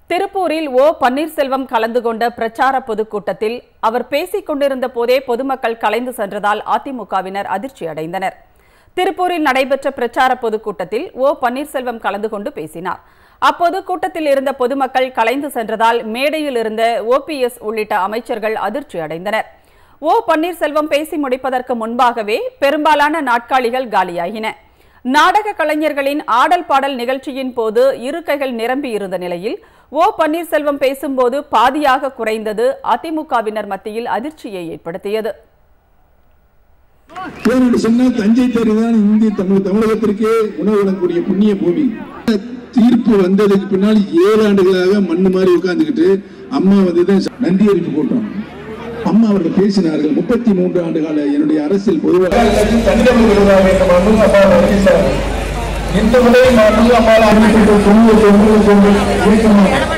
திருப்பூரில் ஓ பன்னீர்செல்வம் கலந்து கொண்ட பிரச்சார பொதுக்கூட்டத்தில் அவர் பேசிக் கொண்டிருந்த போதே பொதுமக்கள் கலைந்து சென்றதால் அதிமுகவினர் அதிர்ச்சி அடைந்தனர் திருப்பூரில் நடைபெற்ற பிரச்சார பொதுக்கூட்டத்தில் ஓ பன்னீர்செல்வம் கலந்து கொண்டு பேசினார் அப்போது கூட்டத்தில் இருந்த பொதுமக்கள் கலைந்து சென்றதால் மேடையில் இருந்த ஓபிஎஸ் உள்ளிட்ட அமைச்சர்கள் அதிர்ச்சி அடைந்தனர் ஓ பன்னீர்செல்வம் பேசி முடிப்பதற்கு முன்பாகவே பெரும்பாலான நாட்காலிகள் காலியாகின நாடக கலைஞர்களின் ஆடல் பாடல் நிகழ்ச்சியின் போது இருக்கைகள் நிரம்பி இருந்த நிலையில் ஓ பன்னீர்செல்வம் பேசும்போது பாதியாக குறைந்தது அதிமுகவினர் மத்தியில் அதிர்ச்சியை ஏற்படுத்தியது ஏனென்று சொன்னால் தஞ்சை தேர் தான் இந்திய தமிழ் தமிழகத்திற்கே உணவு வழங்கக்கூடிய புண்ணிய பூமி தீர்ப்பு வந்ததுக்கு பின்னால் ஏழு ஆண்டுகளாக மண்ணு மாதிரி உட்கார்ந்துக்கிட்டு அம்மா வந்து நன்றி அறிவிப்பு கூட்டம் அம்மா அவர்கள் பேசினார்கள் முப்பத்தி மூன்று ஆண்டு கால என்னுடைய அரசியல் பொதுவாக தனித்தமிழ் விருதாக வேண்டும் அன்பு அப்பா அறிவித்தார் இந்த முறை அன்பு அம்மாவை அறிவித்து தொண்ணூறு தொண்ணூறு தொண்ணூறு